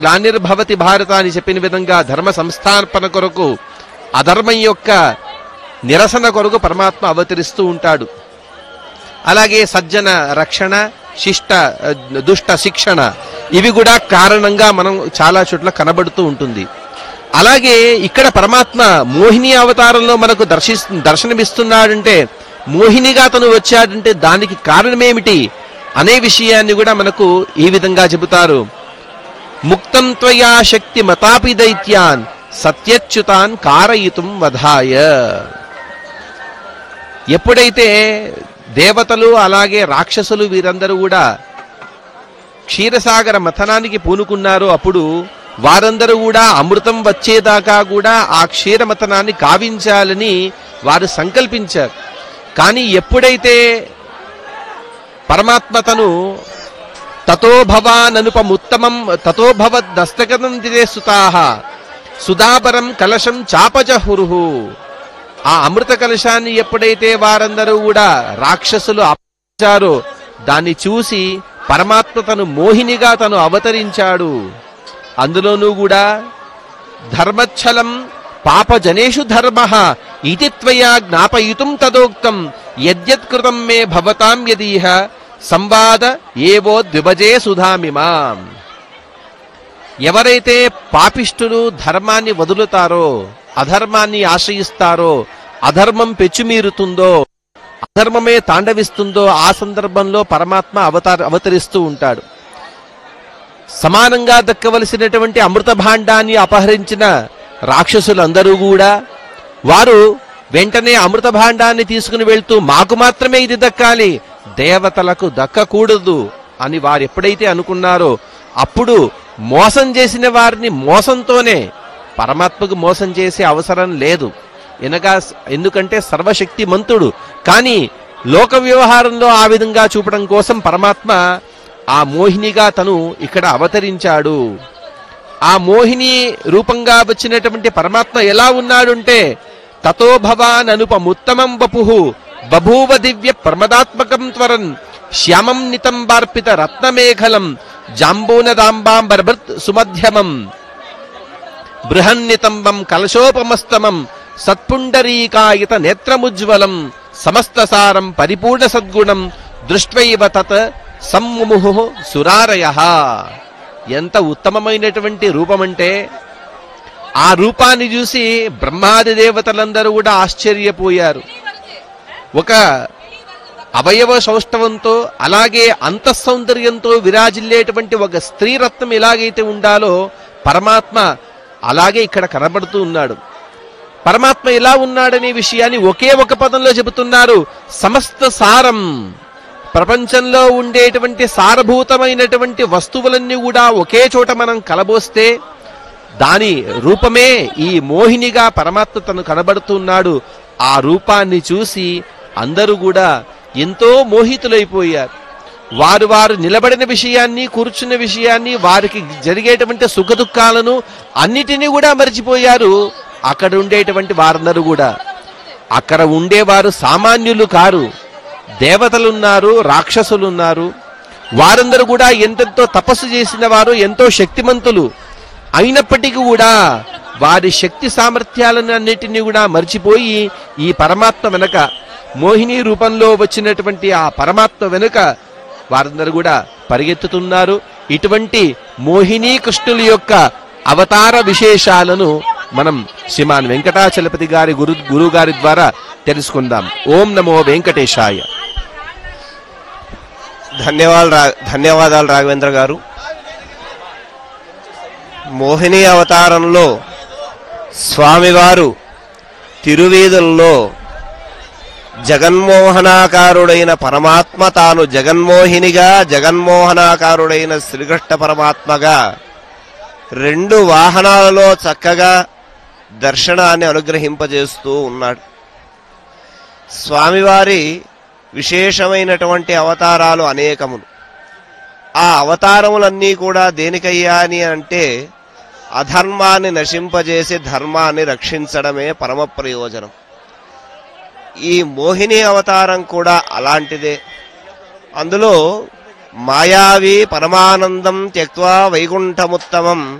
గ్లానిర్భవతి భారత అని చెప్పిన విధంగా ధర్మ సంస్థాపన కొరకు అధర్మం యొక్క నిరసన కొరకు పరమాత్మ అవతరిస్తూ ఉంటాడు అలాగే సజ్జన రక్షణ శిష్ట ఆ, దుష్ట శిక్షణ ఇవి కూడా కారణంగా మనం చాలా చోట్ల కనబడుతూ ఉంటుంది అలాగే ఇక్కడ పరమాత్మ మోహిని అవతారంలో మనకు దర్శి దర్శనమిస్తున్నాడంటే మోహినిగా తను వచ్చాడంటే దానికి కారణమేమిటి అనే విషయాన్ని కూడా మనకు ఈ విధంగా చెబుతారు ముక్తం త్వయా శక్తి మతాపి దైత్యాన్ సత్యచ్యుతాన్ కారయితుం వధాయ ఎప్పుడైతే దేవతలు అలాగే రాక్షసులు వీరందరూ కూడా క్షీరసాగర మథనానికి పూనుకున్నారో అప్పుడు వారందరూ కూడా అమృతం వచ్చేదాకా కూడా ఆ క్షీరమథనాన్ని కావించాలని వారు సంకల్పించారు కానీ ఎప్పుడైతే పరమాత్మ తను తతో భవాననుపముత్తమం తతో భవద్దస్తకం దిదే సుతాహ సుధాపరం కలశం చాపజహురుహు ఆ అమృత కలశాన్ని ఎప్పుడైతే వారందరూ కూడా రాక్షసులు అపచారో దాన్ని చూసి పరమాత్మ తను మోహినిగా తను అవతరించాడు అందులోనూ కూడా ధర్మచ్ఛలం పాపజనేషు ధర్మ ఇతి త్వయా జ్ఞాపయితుం తదోక్తం యద్యత్కృతం మే భవతాం యదీహ సంవాద ఏవో ద్విభజే సుధామిమాం ఎవరైతే పాపిష్టులు ధర్మాన్ని వదులుతారో అధర్మాన్ని ఆశ్రయిస్తారో అధర్మం పెచ్చుమీరుతుందో అధర్మమే తాండవిస్తుందో ఆ సందర్భంలో పరమాత్మ అవతార అవతరిస్తూ ఉంటాడు సమానంగా దక్కవలసినటువంటి అమృత భాండాన్ని అపహరించిన రాక్షసులందరూ కూడా వారు వెంటనే అమృత భాండాన్ని తీసుకుని వెళ్తూ మాకు మాత్రమే ఇది దక్కాలి దేవతలకు దక్కకూడదు అని వారు ఎప్పుడైతే అనుకున్నారో అప్పుడు మోసం చేసిన వారిని మోసంతోనే పరమాత్మకు మోసం చేసే అవసరం లేదు ఎనగా ఎందుకంటే సర్వశక్తిమంతుడు కానీ లోక వ్యవహారంలో ఆ విధంగా చూపడం కోసం పరమాత్మ ఆ మోహినిగా తను ఇక్కడ అవతరించాడు ఆ మోహిని రూపంగా వచ్చినటువంటి పరమాత్మ ఎలా ఉన్నాడుంటే తతో భవాన్ అనుపముత్తమం వపుః బభూవ దివ్య ప్రమదాత్మకం త్వరన్ శ్యామం నితంబార్పిత రత్నమేఖలం జాంబూనదాంబాంబర్భృత్ సుమధ్యమం బృహన్నితంబం కలశోపమస్తమం సత్పుండరీకాయత నేత్రముజ్వలం సమస్తసారం పరిపూర్ణ సద్గుణం దృష్ట్వైవ తత్ సమ్ముహు సురారయ ఎంత ఉత్తమమైనటువంటి రూపమంటే ఆ రూపాన్ని చూసి బ్రహ్మాది దేవతలందరూ కూడా ఆశ్చర్యపోయారు ఒక అవయవ సౌష్ఠవంతో అలాగే అంతఃసౌందర్యంతో విరాజిల్లేటువంటి ఒక స్త్రీరత్నం ఎలాగైతే ఉండాలో పరమాత్మ అలాగే ఇక్కడ కనబడుతూ ఉన్నాడు పరమాత్మ ఎలా ఉన్నాడనే విషయాన్ని ఒకే ఒక పదంలో చెబుతున్నారు సమస్త సారం ప్రపంచంలో ఉండేటువంటి సారభూతమైనటువంటి వస్తువులన్నీ కూడా ఒకే చోట మనం కలబోస్తే దాని రూపమే ఈ మోహినిగా పరమాత్మ తను కనబడుతున్నాడు ఆ రూపాన్ని చూసి అందరూ కూడా ఎంతో మోహితులైపోయారు వారు వారు నిలబడిన విషయాన్ని కూర్చున్న విషయాన్ని వారికి జరిగేటువంటి సుఖదుఖాలను అన్నిటినీ కూడా మర్చిపోయారు అక్కడ ఉండేటువంటి వారందరూ కూడా అక్కడ ఉండేవారు సామాన్యులు కారు దేవతలున్నారు రాక్షసులున్నారు వారందరూ కూడా ఎంతెంతో తపస్సు చేసిన వారు ఎంతో శక్తిమంతులు అయినప్పటికీ కూడా వారి శక్తి సామర్థ్యాలను అన్నిటినీ కూడా మర్చిపోయి ఈ పరమాత్మ వెనక మోహిని రూపంలో వచ్చినటువంటి ఆ పరమాత్మ వెనుక వారందరూ కూడా పరిగెత్తుతున్నారు ఇటువంటి మోహిని కృష్ణుల యొక్క అవతార విశేషాలను మనం శ్రీమాన్ వెంకటాచలపతి గారి గురు గురువు గారి ద్వారా తెలుసుకుందాం ఓం నమో వెంకటేశాయ ధన్యవాదాలు రా ధన్యవాదాలు రాఘవేంద్ర గారు మోహిని అవతారంలో స్వామివారు తిరువీధుల్లో జగన్మోహనాకారుడైన పరమాత్మ తాను జగన్మోహినిగా జగన్మోహనాకారుడైన శ్రీకృష్ణ పరమాత్మగా రెండు వాహనాలలో చక్కగా దర్శనాన్ని అనుగ్రహింపజేస్తూ ఉన్నాడు స్వామివారి విశేషమైనటువంటి అవతారాలు అనేకములు ఆ అవతారములన్నీ కూడా దేనికయ్యా అని అంటే అధర్మాన్ని నశింపజేసి ధర్మాన్ని రక్షించడమే పరమ ప్రయోజనం ఈ మోహిని అవతారం కూడా అలాంటిదే అందులో మాయావి పరమానందం త్యక్వా వైకుంఠముత్తమం